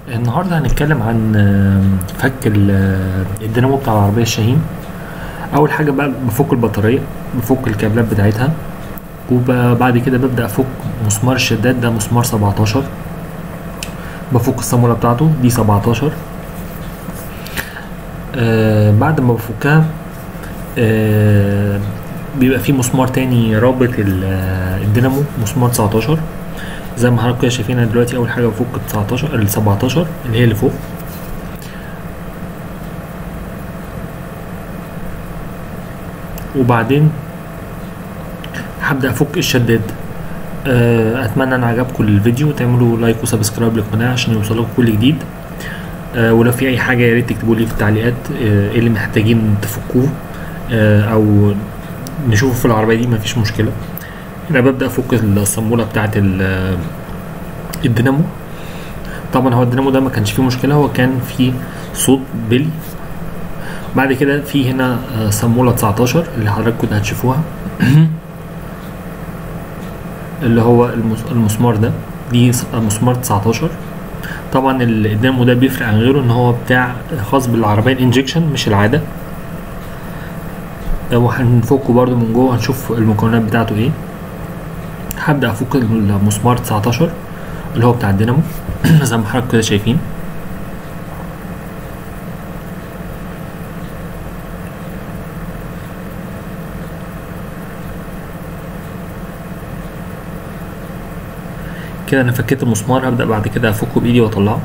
النهارده هنتكلم عن آه، فك ال- آه، الدينامو بتاع العربية الشاهين أول حاجة بقى بفك البطارية بفك الكابلات بتاعتها وبعد كده ببدأ أفك مسمار الشداد ده مسمار 17 بفك الصامولة بتاعته دي 17 آه بعد ما بفكها آه بيبقى في مسمار تاني رابط ال- آه، الدينامو مسمار 19 زي ما حضراتكم كده شايفين انا دلوقتي اول حاجه بفك ال 19 ال 17 اللي هي اللي فوق وبعدين هبدا افك الشداد آه، اتمنى ان عجبكم الفيديو تعملوا لايك وسبسكرايب للقناه عشان يوصلكم كل جديد آه، ولو في اي حاجه يا ريت تكتبوا لي في التعليقات آه، ايه اللي محتاجين تفكوه آه، او نشوفه في العربيه دي مفيش مشكله هنا ببدا افك الصاموله بتاعه ال- الدينامو طبعا هو الدينامو ده ما كانش فيه مشكله هو كان فيه صوت بلي بعد كده في هنا آه، صاموله 19 اللي حضراتكم كنتوا هتشوفوها اللي هو المس- المسمار ده دي ص- مسمار 19 طبعا ال- الدينامو ده بيفرق عن غيره ان هو بتاع خاص بالعربيه الانجكشن مش العاده آه، وهنفكه برضو من جوه هنشوف المكونات بتاعته ايه هبدأ أفك المسمار 19 اللي هو بتاع الدينامو زي ما حضراتكم كده شايفين كده أنا فكيت المسمار هبدأ بعد كده أفكه بإيدي وأطلعه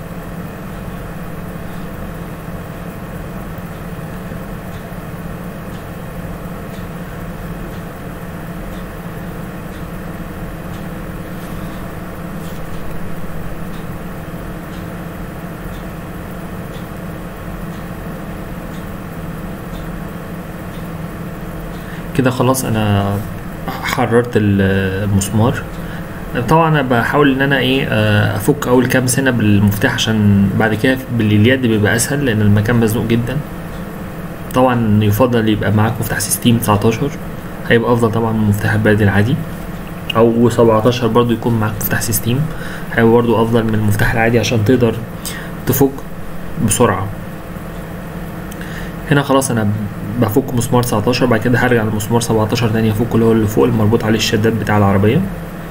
كده خلاص أنا حررت ال- المسمار طبعا انا بحاول ان انا ايه آه، افك اول كام سنه بالمفتاح عشان بعد كده باليد بيبقى اسهل لان المكان مزنوق جدا طبعا يفضل يبقى معاك مفتاح سيستيم 19 هيبقى افضل طبعا من المفتاح البلدي العادي او 17 برضو يكون معاك مفتاح سيستيم هيبقى برضو افضل من المفتاح العادي عشان تقدر تفك بسرعه هنا خلاص انا بفك مسمار 19 بعد كده هرجع لمسمار 17 تاني افك اللي هو اللي فوق المربوط عليه الشداد بتاع العربيه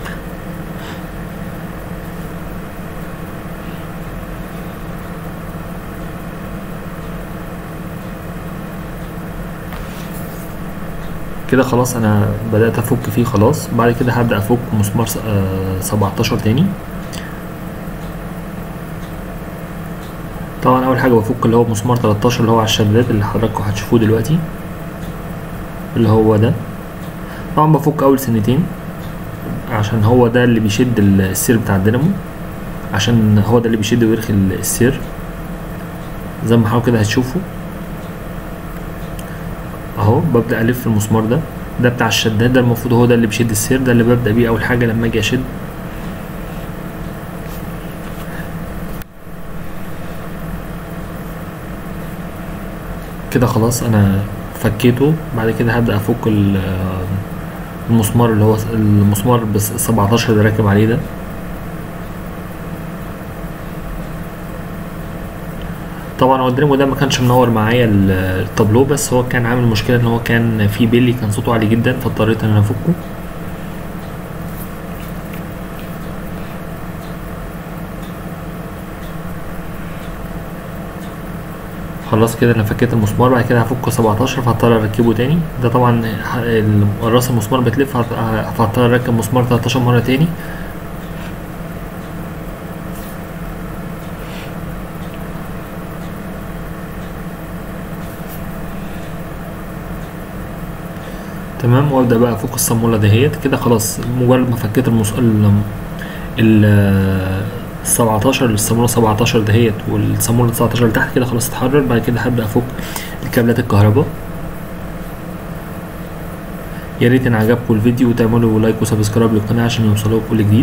كده خلاص انا بدأت افك فيه خلاص بعد كده هبدأ افك مسمار س- آه، 17 تاني طبعا اول حاجة بفك اللي هو مسمار 13 اللي هو على الشداد اللي حضراتكم هتشوفوه دلوقتي اللي هو ده طبعا بفك اول سنتين عشان هو ده اللي بيشد السير بتاع الدينامو عشان هو ده اللي بيشد ويرخي السير زي ما حضراتكم كده هتشوفوا اهو ببدأ الف المسمار ده ده بتاع الشداد ده المفروض هو ده اللي بيشد السير ده اللي ببدأ بيه اول حاجة لما اجي اشد كده خلاص انا فكيته بعد كده هبدأ افك ال- المسمار اللي هو المسمار بس 17 اللي راكب عليه ده طبعا هو الدينامو ده ما كانش منور معايا ال- التابلو بس هو كان عامل مشكله ان هو كان في بيلي كان صوته عالي جدا فاضطريت ان انا افكه خلاص كده انا فكيت المسمار بعد كده هفكه 17 فهضطر اركبه تاني ده طبعا ح- ال- راس المسمار بتلف هت- فهضطر اركب مسمار 13 مره تاني تمام وابدا بقى افك الصاموله دهيت كده خلاص مجرد ما فكيت المس... ال ال 17 الصاموله 17 دهيت والصاموله 19 اللي تحت كده خلاص اتحرر بعد كده هبدا افك الكابلات الكهرباء يا ريت ان عجبكم الفيديو وتعملوا لايك وسبسكرايب للقناه عشان يوصلوا كل جديد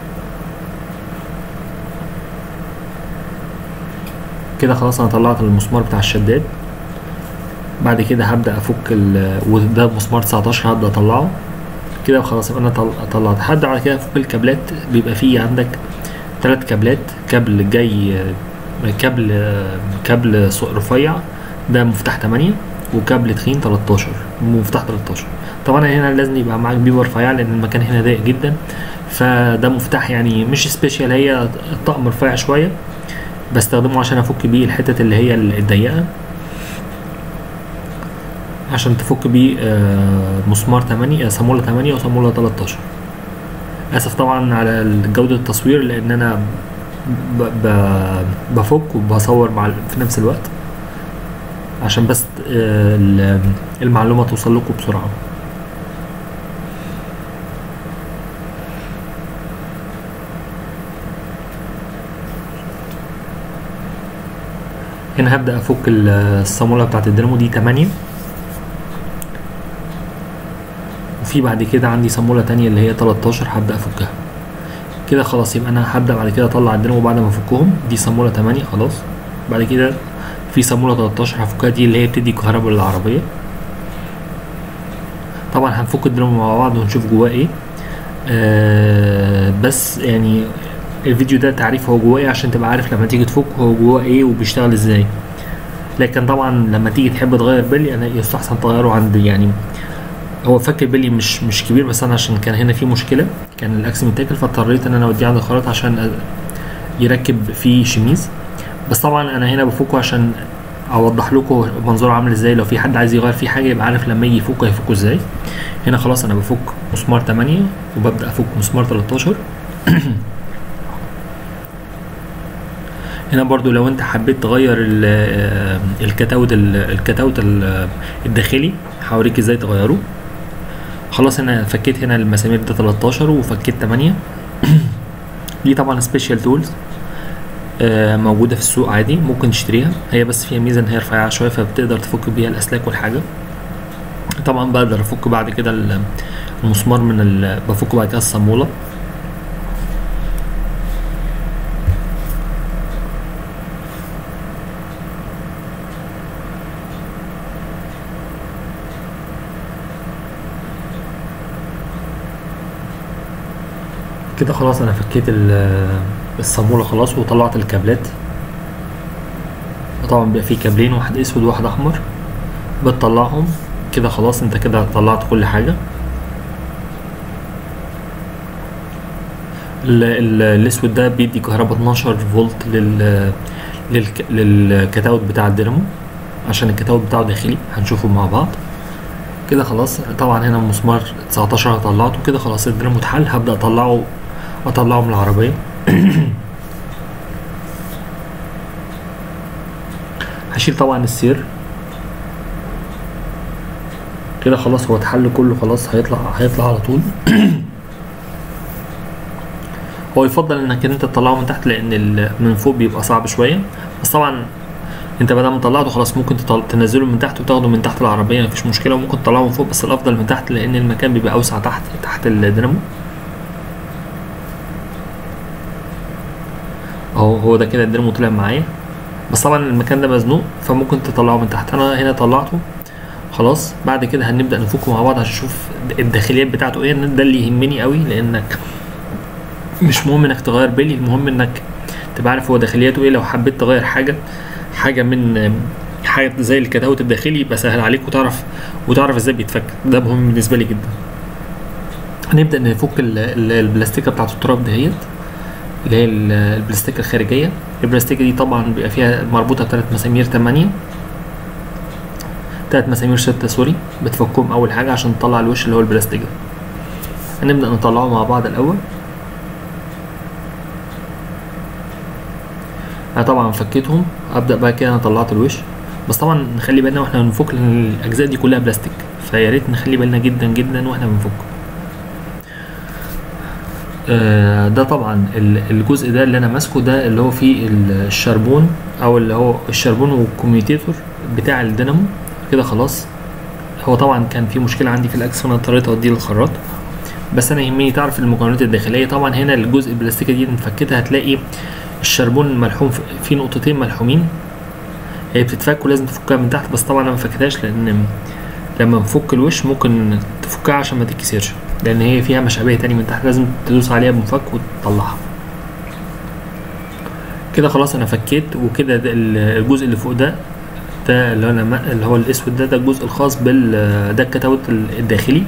كده خلاص انا طلعت المسمار بتاع الشداد بعد كده هبدا افك ال وده مسمار 19 هبدا اطلعه كده وخلاص يبقى انا طل- طلعت هبدا بعد كده افك الكابلات بيبقى فيه عندك ثلاث كابلات كابل جاي كابل كابل رفيع ده مفتاح 8 وكابل تخين 13 مفتاح 13 طبعا هنا لازم يبقى معاك بيبر رفيع لان المكان هنا ضيق جدا فده مفتاح يعني مش سبيشال هي الطقم رفيع شويه بستخدمه عشان افك بيه الحتت اللي هي الضيقه عشان تفك بيه مسمار 8 صامولة 8 وصامولة 13 اسف طبعا على جودة التصوير لان انا ب ب بفك وبصور مع في نفس الوقت عشان بس المعلومة توصل لكم بسرعة هنا هبدأ أفك الصامولة بتاعت الدينامو دي 8 وفي بعد كده عندي صامولة تانية اللي هي 13 هبدأ أفكها كده خلاص يبقى أنا هبدأ بعد كده أطلع الدينامو بعد ما أفكهم دي صامولة 8 خلاص بعد كده في صامولة 13 هفكها دي اللي هي بتدي كهرباء للعربية طبعا هنفك الدينامو مع بعض ونشوف جواه ايه آه بس يعني الفيديو ده تعريف هو جواه ايه عشان تبقى عارف لما تيجي تفك هو جواه ايه وبيشتغل ازاي لكن طبعا لما تيجي تحب تغير بلي انا يستحسن تغيره عند يعني هو فك البلي مش مش كبير بس انا عشان كان هنا في مشكله كان الاكس متاكل فاضطريت ان انا اوديه عند الخراط عشان يركب فيه شميز بس طبعا انا هنا بفكه عشان اوضح لكم منظره عامل ازاي لو في حد عايز يغير فيه حاجه يبقى عارف لما يجي يفكه هيفكه ازاي هنا خلاص انا بفك مسمار 8 وببدا افك مسمار 13 هنا برضو لو انت حبيت تغير الكتاوت الكتاوت الداخلي هوريك ازاي تغيره خلاص انا فكيت هنا المسامير ده 13 وفكيت 8 دي طبعا سبيشال تولز موجودة في السوق عادي ممكن تشتريها هي بس فيها ميزة ان هي رفيعة شوية فبتقدر تفك بيها الاسلاك والحاجة طبعا بقدر افك بعد كده المسمار من بفك بعد كده الصامولة كده خلاص انا فكيت الصامولة خلاص وطلعت الكابلات طبعا بيبقى فيه كابلين واحد اسود وواحد احمر بتطلعهم كده خلاص انت كده طلعت كل حاجة ال ال الاسود ده بيدي كهرباء 12 فولت لل للك للكتاوت بتاع الدينامو عشان الكتاوت بتاعه داخلي هنشوفه مع بعض كده خلاص طبعا هنا مسمار 19 انا طلعته كده خلاص الدينامو اتحل هبدأ اطلعه اطلعه من العربية هشيل طبعا السير كده خلاص هو اتحل كله خلاص هيطلع هيطلع على طول هو يفضل انك انت تطلعه من تحت لان من فوق بيبقى صعب شويه بس طبعا انت بدل ما طلعته خلاص ممكن تنزله من تحت وتاخده من تحت العربيه مفيش مشكله وممكن تطلعه من فوق بس الافضل من تحت لان المكان بيبقى اوسع تحت تحت الدينامو اهو هو ده كده الدينامو طلع معايا بس طبعا المكان ده مزنوق فممكن تطلعه من تحت انا هنا طلعته خلاص بعد كده هنبدا نفكه مع بعض عشان نشوف الداخليات بتاعته ايه ده اللي يهمني قوي لانك مش مهم انك تغير بلي المهم انك تبقى عارف هو داخلياته ايه لو حبيت تغير حاجه حاجه من حاجه زي الكتاوت الداخلي يبقى سهل عليك وتعرف وتعرف ازاي بيتفك ده مهم بالنسبه لي جدا هنبدا نفك البلاستيكه بتاعت التراب دهيت اللي هي البلاستيكه الخارجيه البلاستيكه دي طبعا بيبقى فيها مربوطه بثلاث مسامير 8 تلات مسامير ستة سوري بتفكهم أول حاجة عشان تطلع الوش اللي هو البلاستيك ده هنبدأ نطلعه مع بعض الأول أنا طبعا فكيتهم أبدأ بقى كده أنا طلعت الوش بس طبعا نخلي بالنا واحنا بنفك لأن الأجزاء دي كلها بلاستيك فيا ريت نخلي بالنا جدا جدا واحنا بنفك آه ده طبعا الجزء ده اللي انا ماسكه ده اللي هو فيه الشربون او اللي هو الشربون والكوميوتيتور بتاع الدينامو كده خلاص هو طبعا كان في مشكله عندي في الاكس فانا اضطريت اوديه للخراط بس انا يهمني تعرف المكونات الداخليه طبعا هنا الجزء البلاستيكه دي نفكتها هتلاقي الشربون ملحوم في نقطتين ملحومين هي بتتفك ولازم تفكها من تحت بس طبعا انا ما فكتهاش لان لما نفك الوش ممكن تفكها عشان ما تتكسرش لان هي فيها مشابه تاني من تحت لازم تدوس عليها بمفك وتطلعها كده خلاص انا فكيت وكده ده ال- الجزء اللي فوق ده ده اللي هو أنا- اللي هو الاسود ده ده الجزء الخاص بال ده الكتاوت ال- الداخلي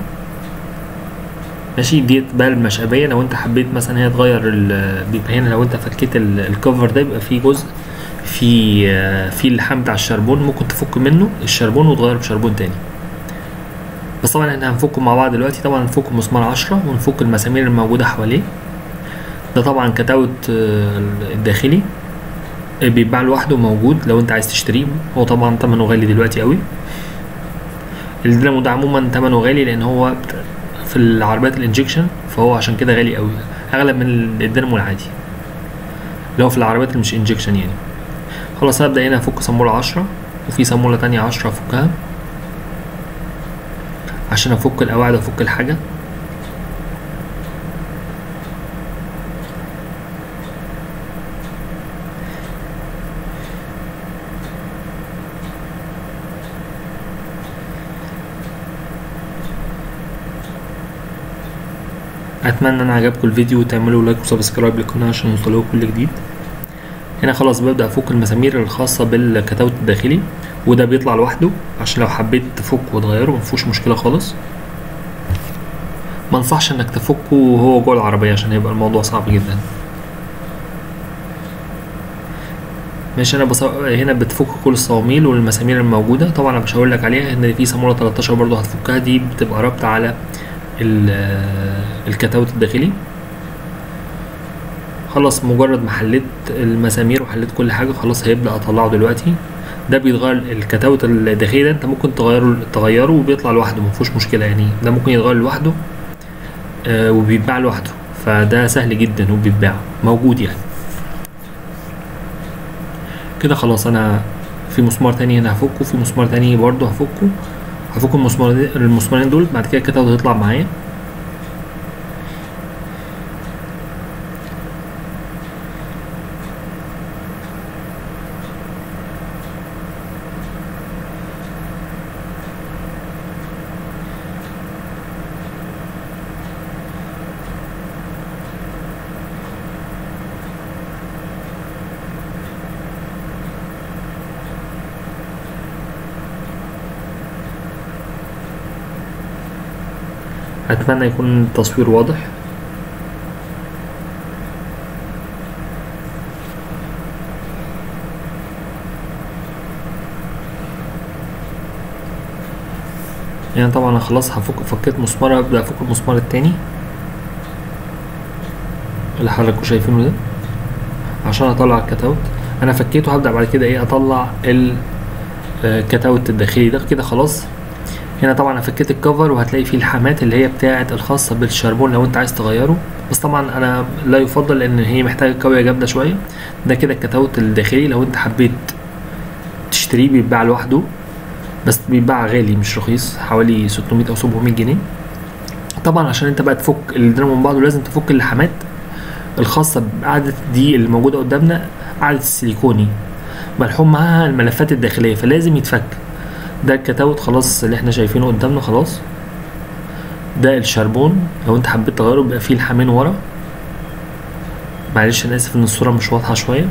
ماشي ديت بقى المشقبيه لو انت حبيت مثلا هي تغير ال- بيبقى هنا لو انت فكيت ال- الكفر ده يبقى فيه جزء في آه، في اللحام بتاع الشربون ممكن تفك منه الشربون وتغيره بشربون تاني بس طبعا احنا هنفكه مع بعض دلوقتي طبعا نفك مسمار عشرة ونفك المسامير الموجودة حواليه ده طبعا كتاوت آه، الداخلي آه، بيتباع لوحده موجود لو انت عايز تشتريه هو طبعا تمنه غالي دلوقتي قوي الدينامو ده عموما تمنه غالي لان هو بت- في العربيات الانجكشن فهو عشان كده غالي قوي اغلى من الدينامو العادي اللي هو في العربيات اللي مش انجكشن يعني خلاص هبدأ هنا افك صامولة عشرة وفي صامولة تانية عشرة افكها عشان افك القواعد وافك الحاجة اتمنى ان عجبكم الفيديو وتعملوا لايك وسبسكرايب للقناه عشان يوصلكم كل جديد هنا خلاص ببدا افك المسامير الخاصه بالكتاوت الداخلي وده بيطلع لوحده عشان لو حبيت تفك وتغيره مفيهوش مشكله خالص ما انصحش انك تفكه وهو جوه العربيه عشان هيبقى الموضوع صعب جدا ماشي انا بص... هنا بتفك كل الصواميل والمسامير الموجوده طبعا انا مش هقول لك عليها ان في صاموله 13 برضو هتفكها دي بتبقى رابطه على ال- الكتاوت الداخلي خلاص مجرد ما حليت المسامير وحليت كل حاجه خلاص هيبدا اطلعه دلوقتي ده بيتغير الكتاوت الداخلي ده انت ممكن تغيره تغيره وبيطلع لوحده مفيهوش مشكله يعني ده ممكن يتغير لوحده آه وبيتباع لوحده فده سهل جدا وبيتباع موجود يعني كده خلاص انا في مسمار تاني هنا هفكه في مسمار تاني برضه هفكه هفك المسمارين المسمارين دول بعد كده الكتاوت هتطلع معايا اتمنى يكون التصوير واضح يعني طبعا انا خلاص هفك فكيت مسمار ابدا افك المسمار التاني اللي حضراتكم شايفينه ده عشان اطلع الكتاوت انا فكيته هبدا بعد كده ايه اطلع ال- آه، الكتاوت الداخلي ده كده خلاص هنا طبعا انا فكيت الكفر وهتلاقي فيه الحامات اللي هي بتاعه الخاصه بالشربون لو انت عايز تغيره بس طبعا انا لا يفضل لان هي محتاجه كاويه جامده شويه ده كده الكتاوت الداخلي لو انت حبيت تشتريه بيتباع لوحده بس بيتباع غالي مش رخيص حوالي 600 او 700 جنيه طبعا عشان انت بقى تفك الدرام من بعضه لازم تفك اللحامات الخاصه بقعده دي اللي موجوده قدامنا قعده السيليكوني ملحوم معاها الملفات الداخليه فلازم يتفك ده الكتاوت خلاص اللي احنا شايفينه قدامنا خلاص ده الشربون لو انت حبيت تغيره بيبقى فيه الحامين ورا معلش انا اسف ان الصوره مش واضحه شويه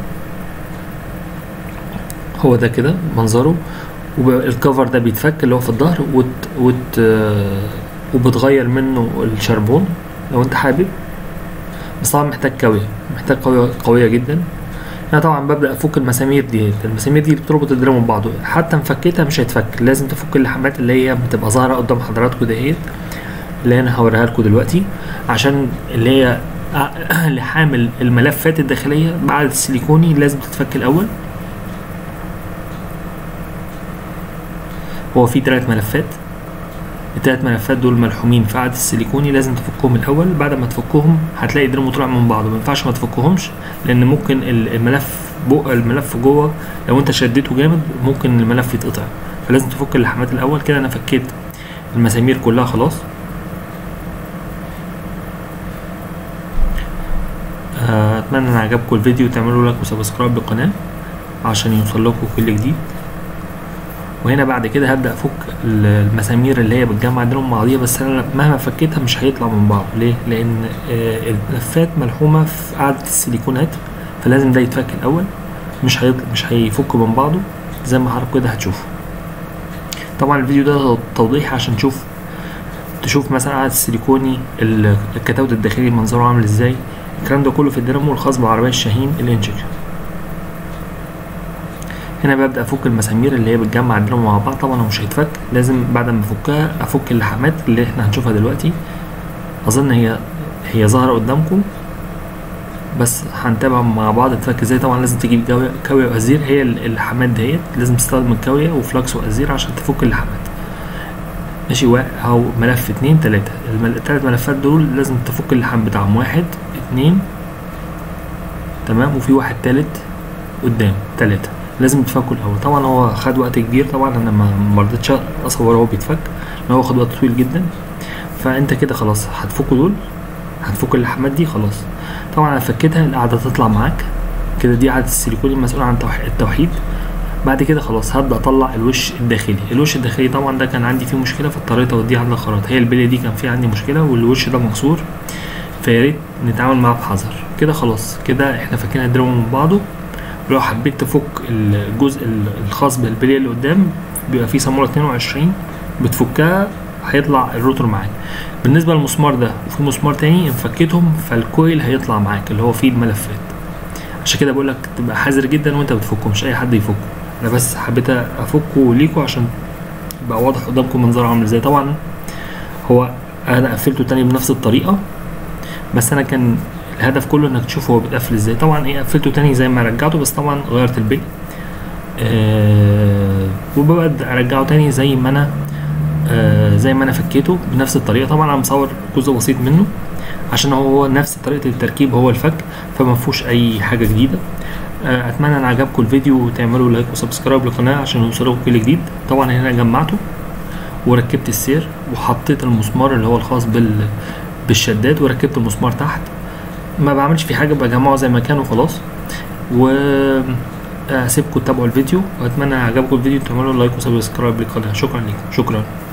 هو ده كده منظره والكفر ده بيتفك اللي هو في الظهر وت... وت... وبتغير منه الشربون لو انت حابب بس طبعا محتاج كاوية محتاج قوية قوية جدا انا طبعا ببدا افك المسامير دي المسامير دي بتربط الدرام ببعضه حتى مفكتها مش هيتفك لازم تفك اللحامات اللي هي بتبقى ظاهره قدام حضراتكم دهيت اللي انا هوريها لكم دلوقتي عشان اللي هي لحام الملفات الداخليه بعد السيليكوني لازم تتفك الاول هو في ثلاث ملفات الثلاث ملفات دول ملحومين في قاعدة السيليكوني لازم تفكهم الأول بعد ما تفكهم هتلاقي الدرام طلع من بعضه ما ينفعش ما تفكهمش لأن ممكن الملف بق الملف جوه لو أنت شديته جامد ممكن الملف يتقطع فلازم تفك اللحامات الأول كده أنا فكيت المسامير كلها خلاص أتمنى إن عجبكم الفيديو تعملوا لايك وسبسكرايب للقناة عشان يوصل لكم كل جديد وهنا بعد كده هبدا افك المسامير اللي هي بتجمع دينهم مع بعضيها بس انا مهما فكيتها مش هيطلع من بعض ليه لان الملفات ملحومه في قاعده السيليكونات فلازم ده يتفك الاول مش هيطلع مش هيفك من بعضه زي ما حضرتك كده هتشوفه طبعا الفيديو ده توضيح عشان تشوف تشوف مثلا قاعد السيليكوني ال- الكتاوت الداخلي منظره عامل ازاي الكلام ده كله في الدينامو الخاص بعربية الشاهين الانجكشن هنا ببدأ أفك المسامير اللي هي بتجمع الدينامو مع بعض طبعا هو مش هيتفك لازم بعد ما أفكها أفك اللحامات اللي احنا هنشوفها دلوقتي أظن هي هي ظاهرة قدامكم بس هنتابع مع بعض تفك ازاي طبعا لازم تجيب جاوية- كاوية وأزير هي ال- اللحامات ديت لازم تستخدم الكاوية وفلاكس وأزير عشان تفك اللحامات ماشي وا- أو ملف اتنين تلاتة المل- التلات ملفات دول لازم تفك اللحام بتاعهم واحد اتنين تمام وفي واحد تالت قدام تلاتة لازم تفكوا الأول طبعا هو خد وقت كبير طبعا أنا ما مرضتش أصور هو بيتفك لأن هو خد وقت طويل جدا فأنت كده خلاص هتفكوا دول هتفك اللحامات دي خلاص طبعا انا فكيتها القاعده تطلع معاك كده دي قاعده السيليكون المسؤول عن توح- التوحيد بعد كده خلاص هبدا اطلع الوش الداخلي الوش الداخلي طبعا ده كان عندي فيه مشكله فاضطريت اوديه عند الخراط هي البليه دي كان فيها عندي مشكله والوش ده مكسور فيا ريت نتعامل معاه بحذر كده خلاص كده احنا فكينا الدرام من بعضه ولو حبيت تفك الجزء ال- الخاص بالبليه اللي قدام بيبقى فيه صاموله 22 بتفكها هيطلع الروتور معاك بالنسبه للمسمار ده وفي مسمار تاني ان فكيتهم فالكويل هيطلع معاك اللي هو فيه الملفات عشان كده بقول لك تبقى حذر جدا وانت بتفكه مش اي حد يفكه انا بس حبيت افكه ليكوا عشان يبقى واضح قدامكم منظره عامل ازاي طبعا هو انا قفلته تاني بنفس الطريقه بس انا كان الهدف كله انك تشوف هو بيتقفل ازاي طبعا ايه قفلته تاني زي ما رجعته بس طبعا غيرت البيت آه وببدا ارجعه تاني زي ما انا آه زي ما انا فكيته بنفس الطريقه طبعا انا مصور جزء بسيط منه عشان هو هو نفس طريقه التركيب هو الفك فما فيهوش اي حاجه جديده آه اتمنى ان عجبكم الفيديو وتعملوا لايك وسبسكرايب للقناه عشان يوصلكم كل جديد طبعا هنا جمعته وركبت السير وحطيت المسمار اللي هو الخاص بال بالشداد وركبت المسمار تحت ما بعملش فيه حاجه بجمعه زي ما كان وخلاص و اسيبكم تتابعوا الفيديو واتمنى عجبكم الفيديو تعملوا لايك وسبسكرايب للقناه شكرا لكم شكرا